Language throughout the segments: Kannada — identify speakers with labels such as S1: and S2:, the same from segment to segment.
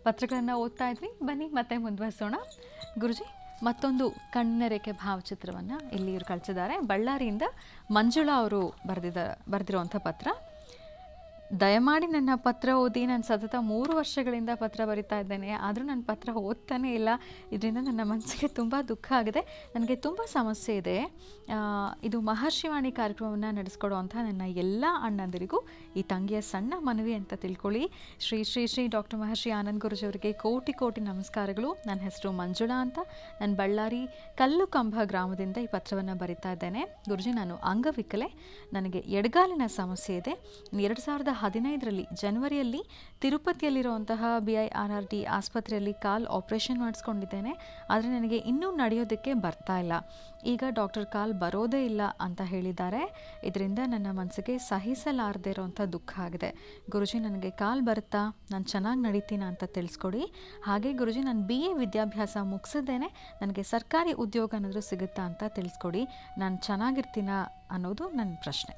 S1: ಪತ್ರಗಳನ್ನು ಓದ್ತಾ ಇದ್ವಿ ಬನ್ನಿ ಮತ್ತೆ ಮುಂದುವರಿಸೋಣ ಗುರುಜಿ ಮತ್ತೊಂದು ಕಣ್ಣಿನ ರೇಖೆ ಭಾವಚಿತ್ರವನ್ನು ಇಲ್ಲಿ ಇವ್ರು ಕಳಿಸಿದ್ದಾರೆ ಬಳ್ಳಾರಿಯಿಂದ ಮಂಜುಳಾ ಅವರು ಬರೆದಿದ್ದ ಬರೆದಿರುವಂಥ ಪತ್ರ ದಯಮಾಡಿ ನನ್ನ ಪತ್ರ ಓದಿ ನಾನು ಸತತ ಮೂರು ವರ್ಷಗಳಿಂದ ಪತ್ರ ಬರಿತಾ ಇದ್ದೇನೆ ಆದರೂ ನನ್ನ ಪತ್ರ ಓದ್ತಾನೇ ಇಲ್ಲ ಇದರಿಂದ ನನ್ನ ಮನಸ್ಸಿಗೆ ತುಂಬ ದುಃಖ ಆಗಿದೆ ನನಗೆ ತುಂಬ ಸಮಸ್ಯೆ ಇದೆ ಆ, ಇದು ಮಹರ್ಷಿವಾಣಿ ಕಾರ್ಯಕ್ರಮವನ್ನು ನಡೆಸ್ಕೊಡುವಂಥ ನನ್ನ ಎಲ್ಲ ಅಣ್ಣಂದಿರಿಗೂ ಈ ತಂಗಿಯ ಸಣ್ಣ ಮನವಿ ಅಂತ ತಿಳ್ಕೊಳ್ಳಿ ಶ್ರೀ ಶ್ರೀ ಶ್ರೀ ಡಾಕ್ಟರ್ ಮಹರ್ಷಿ ಆನಂದ್ ಗುರುಜಿ ಅವರಿಗೆ ಕೋಟಿ ಕೋಟಿ ನಮಸ್ಕಾರಗಳು ನನ್ನ ಹೆಸರು ಮಂಜುಳಾ ಅಂತ ನಾನು ಬಳ್ಳಾರಿ ಕಲ್ಲು ಕಂಬ ಗ್ರಾಮದಿಂದ ಈ ಪತ್ರವನ್ನು ಬರಿತಾ ಇದ್ದೇನೆ ಗುರುಜಿ ನಾನು ಅಂಗವಿಕಲೆ ನನಗೆ ಎಡಗಾಲಿನ ಸಮಸ್ಯೆ ಇದೆ ಎರಡು ಸಾವಿರದ ಹದಿನೈದರಲ್ಲಿ ಜನವರಿಯಲ್ಲಿ ತಿರುಪತಿಯಲ್ಲಿರುವಂತಹ B I R R T ಆಸ್ಪತ್ರೆಯಲ್ಲಿ ಕಾಲ್ ಆಪರೇಷನ್ ಮಾಡಿಸ್ಕೊಂಡಿದ್ದೇನೆ ಆದರೆ ನನಗೆ ಇನ್ನೂ ನಡೆಯೋದಕ್ಕೆ ಬರ್ತಾ ಇಲ್ಲ ಈಗ ಡಾಕ್ಟರ್ ಕಾಲ್ ಬರೋದೇ ಇಲ್ಲ ಅಂತ ಹೇಳಿದ್ದಾರೆ ಇದರಿಂದ ನನ್ನ ಮನಸ್ಸಿಗೆ ಸಹಿಸಲಾರದೇ ಇರೋವಂಥ ದುಃಖ ಆಗಿದೆ ಗುರುಜಿ ನನಗೆ ಕಾಲ್ ಬರುತ್ತಾ ನಾನು ಚೆನ್ನಾಗಿ ನಡೀತೀನ ಅಂತ ತಿಳಿಸ್ಕೊಡಿ ಹಾಗೆ ಗುರುಜಿ ನಾನು ಬಿ ಎ ವಿದ್ಯಾಭ್ಯಾಸ ಮುಗಿಸಿದ್ದೇನೆ ನನಗೆ ಸರ್ಕಾರಿ ಉದ್ಯೋಗ ಏನಾದರೂ ಸಿಗುತ್ತಾ ಅಂತ ತಿಳಿಸ್ಕೊಡಿ ನಾನು ಚೆನ್ನಾಗಿರ್ತೀನ ಅನ್ನೋದು ನನ್ನ ಪ್ರಶ್ನೆ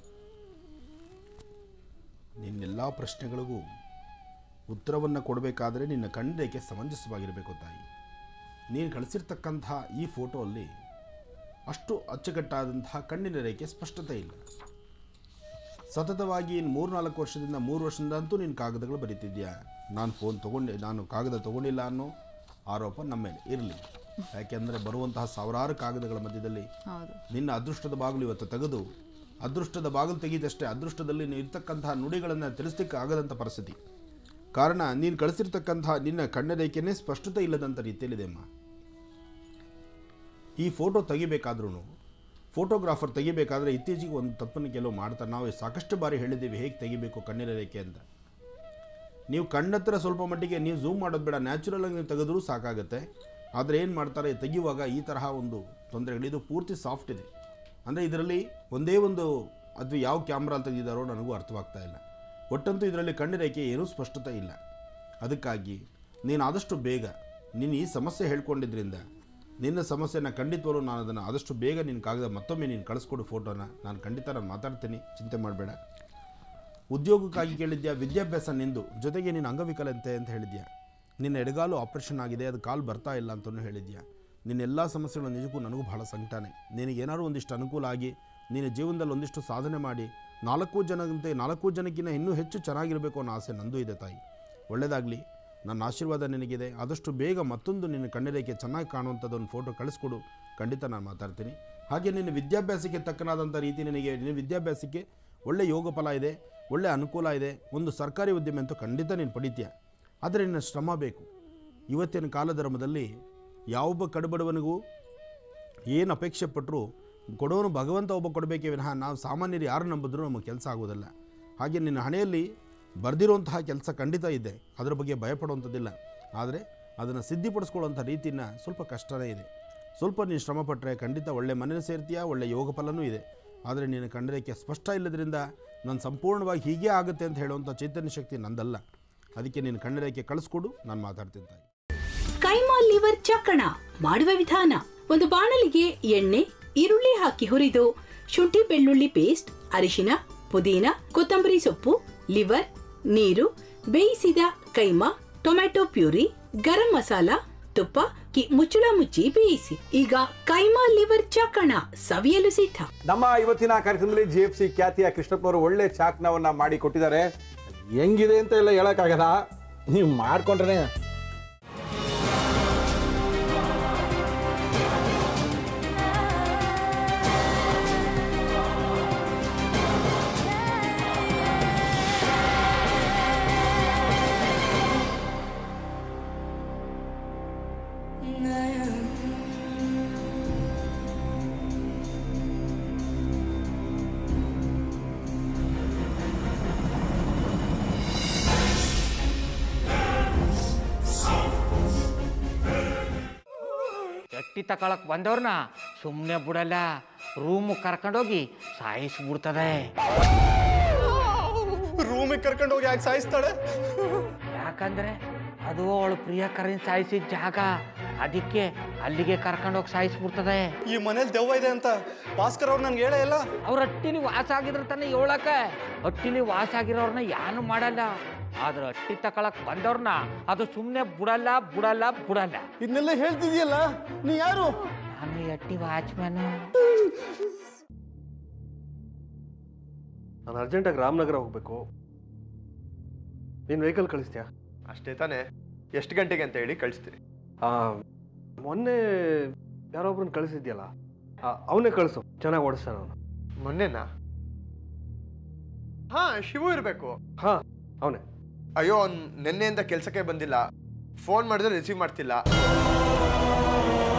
S2: ನಿನ್ನೆಲ್ಲ ಪ್ರಶ್ನೆಗಳಿಗೂ ಉತ್ತರವನ್ನು ಕೊಡಬೇಕಾದ್ರೆ ನಿನ್ನ ಕಣ್ಣರೇಖೆ ಸಮಂಜಸವಾಗಿರಬೇಕು ತಾಯಿ ನೀನು ಕಳಿಸಿರ್ತಕ್ಕಂಥ ಈ ಫೋಟೋಲ್ಲಿ ಅಷ್ಟು ಅಚ್ಚುಕಟ್ಟಾದಂತಹ ಕಣ್ಣಿನ ರೇಖೆ ಸ್ಪಷ್ಟತೆ ಇಲ್ಲ ಸತತವಾಗಿ ಇನ್ನು ಮೂರು ನಾಲ್ಕು ವರ್ಷದಿಂದ ಮೂರು ವರ್ಷದಿಂದ ಅಂತೂ ನೀನು ಕಾಗದಗಳು ಬರೀತಿದ್ಯಾ ನಾನು ಫೋನ್ ತೊಗೊಂಡೆ ನಾನು ಕಾಗದ ತೊಗೊಂಡಿಲ್ಲ ಅನ್ನೋ ಆರೋಪ ನಮ್ಮ ಮೇಲೆ ಇರಲಿ ಯಾಕೆಂದರೆ ಬರುವಂತಹ ಸಾವಿರಾರು ಕಾಗದಗಳ ಮಧ್ಯದಲ್ಲಿ
S1: ಹೌದು
S2: ನಿನ್ನ ಅದೃಷ್ಟದ ಬಾಗಿಲು ಇವತ್ತು ತೆಗೆದು ಅದೃಷ್ಟದ ಬಾಗಿಲು ತೆಗೆದಷ್ಟೇ ಅದೃಷ್ಟದಲ್ಲಿ ನೀವು ಇರ್ತಕ್ಕಂತಹ ನುಡಿಗಳನ್ನು ತಿಳಿಸ್ಲಿಕ್ಕೆ ಆಗದಂಥ ಪರಿಸ್ಥಿತಿ ಕಾರಣ ನೀನು ಕಳಿಸಿರ್ತಕ್ಕಂತಹ ನಿನ್ನ ಕಣ್ಣರೇಖೆನೇ ಸ್ಪಷ್ಟತೆ ಇಲ್ಲದಂಥ ರೀತಿಯಲ್ಲಿದೆ ಅಮ್ಮ ಈ ಫೋಟೋ ತೆಗಿಬೇಕಾದ್ರೂ ಫೋಟೋಗ್ರಾಫರ್ ತೆಗಿಬೇಕಾದ್ರೆ ಇತ್ತೀಚೆಗೆ ಒಂದು ತಪ್ಪನ್ನು ಕೆಲವು ಮಾಡ್ತಾರೆ ನಾವು ಸಾಕಷ್ಟು ಬಾರಿ ಹೇಳಿದ್ದೀವಿ ಹೇಗೆ ತೆಗಿಬೇಕು ಕಣ್ಣಿನ ರೇಖೆ ಅಂತ ನೀವು ಕಣ್ಣತ್ರ ಸ್ವಲ್ಪ ಮಟ್ಟಿಗೆ ನೀವು ಝೂಮ್ ಮಾಡೋದು ಬೇಡ ನ್ಯಾಚುರಲ್ ಆಗಿ ನೀವು ತೆಗೆದ್ರೂ ಸಾಕಾಗುತ್ತೆ ಆದರೆ ಏನು ಮಾಡ್ತಾರೆ ತೆಗೆಯುವಾಗ ಈ ತರಹ ಒಂದು ತೊಂದರೆಗಳು ಇದು ಪೂರ್ತಿ ಸಾಫ್ಟ್ ಇದೆ ಅಂದರೆ ಇದರಲ್ಲಿ ಒಂದೇ ಒಂದು ಅದು ಯಾವ ಕ್ಯಾಮ್ರಾ ತೆಗೆದಿದ್ದಾರೋ ನನಗೂ ಅರ್ಥವಾಗ್ತಾ ಇಲ್ಲ ಒಟ್ಟಂತೂ ಇದರಲ್ಲಿ ಕಣ್ಣು ರೇಖೆ ಏನೂ ಸ್ಪಷ್ಟತೆ ಇಲ್ಲ ಅದಕ್ಕಾಗಿ ನೀನು ಆದಷ್ಟು ಬೇಗ ನೀನು ಈ ಸಮಸ್ಯೆ ಹೇಳ್ಕೊಂಡಿದ್ರಿಂದ ನಿನ್ನ ಸಮಸ್ಯೆನ ಖಂಡಿತವಾಗ್ಲೂ ನಾನು ಅದನ್ನು ಆದಷ್ಟು ಬೇಗ ನಿನ್ನ ಕಾಗದ ಮತ್ತೊಮ್ಮೆ ನೀನು ಕಳಿಸ್ಕೊಡು ಫೋಟೋನ ನಾನು ಖಂಡಿತ ನಾನು ಮಾತಾಡ್ತೀನಿ ಚಿಂತೆ ಮಾಡಬೇಡ ಉದ್ಯೋಗಕ್ಕಾಗಿ ಕೇಳಿದ್ಯಾ ವಿದ್ಯಾಭ್ಯಾಸ ನಿಂದು ಜೊತೆಗೆ ನೀನು ಅಂಗವಿಕಲಂತೆ ಅಂತ ಹೇಳಿದ್ಯಾ ನಿನ್ನ ಎಡಗಾಲು ಆಪ್ರೇಷನ್ ಆಗಿದೆ ಅದು ಕಾಲು ಬರ್ತಾ ಇಲ್ಲ ಅಂತಲೂ ಹೇಳಿದ್ಯಾ ನಿನ್ನ ಎಲ್ಲ ಸಮಸ್ಯೆಗಳು ನಿಜಕ್ಕೂ ನನಗೂ ಬಹಳ ಸಂಕಟನೇ ನಿನಗೇನಾದ್ರು ಒಂದಿಷ್ಟು ಅನುಕೂಲ ಆಗಿ ನಿನ್ನ ಜೀವನದಲ್ಲಿ ಒಂದಿಷ್ಟು ಸಾಧನೆ ಮಾಡಿ ನಾಲ್ಕು ಜನದಂತೆ ನಾಲ್ಕು ಜನಕ್ಕಿಂತ ಇನ್ನೂ ಹೆಚ್ಚು ಚೆನ್ನಾಗಿರಬೇಕು ಅನ್ನೋ ಆಸೆ ನಂದು ಇದೆ ತಾಯಿ ಒಳ್ಳೆಯದಾಗಲಿ ನನ್ನ ಆಶೀರ್ವಾದ ನಿನಗಿದೆ ಆದಷ್ಟು ಬೇಗ ಮತ್ತೊಂದು ನಿನ್ನ ಕಣ್ಣರೇಖೆ ಚೆನ್ನಾಗಿ ಕಾಣುವಂಥದ್ದು ಒಂದು ಫೋಟೋ ಕಳಿಸ್ಕೊಡು ಖಂಡಿತ ನಾನು ಮಾತಾಡ್ತೀನಿ ಹಾಗೆ ನಿನ್ನ ವಿದ್ಯಾಭ್ಯಾಸಕ್ಕೆ ತಕ್ಕನಾದಂಥ ರೀತಿ ನಿನಗೆ ನಿನ್ನ ವಿದ್ಯಾಭ್ಯಾಸಕ್ಕೆ ಒಳ್ಳೆ ಯೋಗ ಫಲ ಇದೆ ಒಳ್ಳೆ ಅನುಕೂಲ ಇದೆ ಒಂದು ಸರ್ಕಾರಿ ಉದ್ಯಮ ಅಂತೂ ಖಂಡಿತ ನೀನು ಪಡಿತೀಯ ಆದರೆ ನಿನ್ನ ಶ್ರಮ ಬೇಕು ಇವತ್ತಿನ ಕಾಲಧರ್ಮದಲ್ಲಿ ಯಾವೊಬ್ಬ ಕಡುಬಡವನಿಗೂ ಏನು ಅಪೇಕ್ಷೆ ಪಟ್ಟರು ಕೊಡೋನು ಭಗವಂತ ಒಬ್ಬ ಕೊಡಬೇಕೇ ವಿನಃ ನಾವು ಸಾಮಾನ್ಯರು ಯಾರು ನಂಬಿದ್ರೂ ನಮಗೆ ಕೆಲಸ ಆಗೋದಿಲ್ಲ ಹಾಗೆ ನಿನ್ನ ಹಣೆಯಲ್ಲಿ ಬರೆದಿರುವಂತಹ ಕೆಲಸ ಖಂಡಿತ ಇದೆ ಅದರ ಬಗ್ಗೆ ಭಯಪಡುವಂಥದ್ದಿಲ್ಲ ಆದರೆ ಅದನ್ನು ಸಿದ್ಧಿಪಡಿಸ್ಕೊಳ್ಳುವಂಥ ರೀತಿನ ಸ್ವಲ್ಪ ಕಷ್ಟನೇ ಇದೆ ಸ್ವಲ್ಪ ನೀನು ಶ್ರಮಪಟ್ಟರೆ ಖಂಡಿತ ಒಳ್ಳೆ ಮನೆ ಸೇರ್ತೀಯ ಒಳ್ಳೆ ಯೋಗ ಫಲನೂ ಇದೆ ಆದರೆ ನಿನ್ನ ಕಣ್ಣರೇಖೆ ಸ್ಪಷ್ಟ ಇಲ್ಲದ್ರಿಂದ ನಾನು ಸಂಪೂರ್ಣವಾಗಿ ಹೀಗೆ ಆಗುತ್ತೆ ಅಂತ ಹೇಳುವಂಥ ಚೈತನ್ಯ ಶಕ್ತಿ ನಂದಲ್ಲ ಅದಕ್ಕೆ ನೀನು ಕಣ್ಣರೇಖೆ ಕಳಿಸ್ಕೊಡು ನಾನು ಮಾತಾಡ್ತೀನಿ ತಾಯಿ
S3: ಕೈಮಾ ಲಿವರ್ ಚಕ್ಕಣ ಮಾಡುವ ವಿಧಾನ ಒಂದು ಬಾಣಲಿಗೆ ಎಣ್ಣೆ ಈರುಳ್ಳಿ ಹಾಕಿ ಹುರಿದು ಶುಂಠಿ ಬೆಳ್ಳುಳ್ಳಿ ಪೇಸ್ಟ್ ಅರಿಶಿನ ಪುದೀನ ಕೊತ್ತಂಬರಿ ಸೊಪ್ಪು ಲಿವರ್ ನೀರು ಬೇಯಿಸಿದ ಕೈಮಾ ಟೊಮ್ಯಾಟೊ ಪ್ಯೂರಿ ಗರಂ ಮಸಾಲ ತುಪ್ಪ ಕಿ ಮುಚ್ಚಳ ಮುಚ್ಚಿ ಬೇಯಿಸಿ ಈಗ ಕೈಮಾ ಲಿವರ್ ಚಕ್ಕಣ ಸವಿಯಲು ಸಿದ್ಧ
S4: ನಮ್ಮ ಇವತ್ತಿನ ಕಾರ್ಯಕ್ರಮದಲ್ಲಿ ಜಿ ಎಫ್ ಸಿ ಖ್ಯಾತಿಯ ಕೃಷ್ಣಪ್ಪನವರು ಒಳ್ಳೆ ಚಾಕ್ನವನ್ನ ಮಾಡಿ ಕೊಟ್ಟಿದ್ದಾರೆ ಹೆಂಗಿದೆ ಅಂತ ಎಲ್ಲ ಹೇಳಕ್ಕಾಗಲ್ಲ ನೀವು ಮಾಡ್ಕೊಂಡ್ರೆ
S5: ಎಟ್ಟಿ ತಕೊಳಕ್ ಬಂದವ್ರನ್ನ ಸುಮ್ಮನೆ ಬಿಡಲ್ಲ ರೂಮ್ ಕರ್ಕೊಂಡೋಗಿ ಸಾಯಿಸ್ಬಿಡ್ತದೆ
S6: ರೂಮಿಗೆ ಕರ್ಕೊಂಡು ಹೋಗಿ ಯಾಕೆ ಸಾಯಿಸ್ತಾಳೆ
S5: ಯಾಕಂದ್ರೆ ಅದು ಅವಳು ಪ್ರಿಯಕರನ್ ಸಾಯಿಸಿದ ಜಾಗ ಅದಕ್ಕೆ ಅಲ್ಲಿಗೆ ಕರ್ಕೊಂಡೋಗಿ ಸಾಯಿಸ್ಬಿಡ್ತದೆ
S6: ಈ ಮನೇಲಿ ದೆವ್ವ ಇದೆ ಅಂತ ಭಾಸ್ಕರ್ ಅವ್ರು ನನ್ಗೆ ಹೇಳೇ ಇಲ್ಲ
S5: ಅವ್ರ ಹಟ್ಟಿಲಿ ವಾಸ ಆಗಿದ್ರೆ ತಾನೇ ಏಳಕ್ಕೆ ಹಟ್ಟಿಲಿ ವಾಸ ಆಗಿರೋರ್ನ ಯಾನು ಮಾಡಲ್ಲ ಆದ್ರೆ ಅಟ್ಟಿ ತಕೊಳಕ್ ಬಂದವ್ರನ್ನ ಅದು ಸುಮ್ಮನೆ ಬಿಡಲ್ಲ ಬಿಡಲ್ಲ ಬಿಡಲ್ಲ
S6: ಇದನ್ನೆಲ್ಲ ಹೇಳ್ತಿದ್ಯಲ್ಲ ನೀ ಯಾರು
S5: ನಾನು ಈ ಅಟ್ಟಿ ವಾಚ್ಮ್ಯಾನ್
S6: ನಾನು ಅರ್ಜೆಂಟಾಗಿ ರಾಮನಗರ ಹೋಗ್ಬೇಕು ನೀನು ವೆಹಿಕಲ್ ಕಳಿಸ್ತೀಯಾ
S7: ಅಷ್ಟೇ ತಾನೇ ಎಷ್ಟು ಗಂಟೆಗೆ ಅಂತ ಹೇಳಿ ಕಳಿಸ್ತೀನಿ
S6: ಆ, ಮೊನ್ನೆ ಯಾರೊಬ್ರನ್ನ ಕಳಿಸಿದ್ಯಲ್ಲ ಅವನೇ ಕಳಿಸು ಚೆನ್ನಾಗಿ ಓಡಿಸ್ತಾನ ಅವನು
S7: ಮೊನ್ನೆನಾ ಹಾ ಶಿವು ಇರಬೇಕು
S6: ಹಾ ಅವನೇ
S7: ಅಯ್ಯೋ ಅವ್ನು ನಿನ್ನೆಯಿಂದ ಕೆಲಸಕ್ಕೆ ಬಂದಿಲ್ಲ ಫೋನ್ ಮಾಡಿದ್ರೆ ರಿಸೀವ್ ಮಾಡ್ತಿಲ್ಲ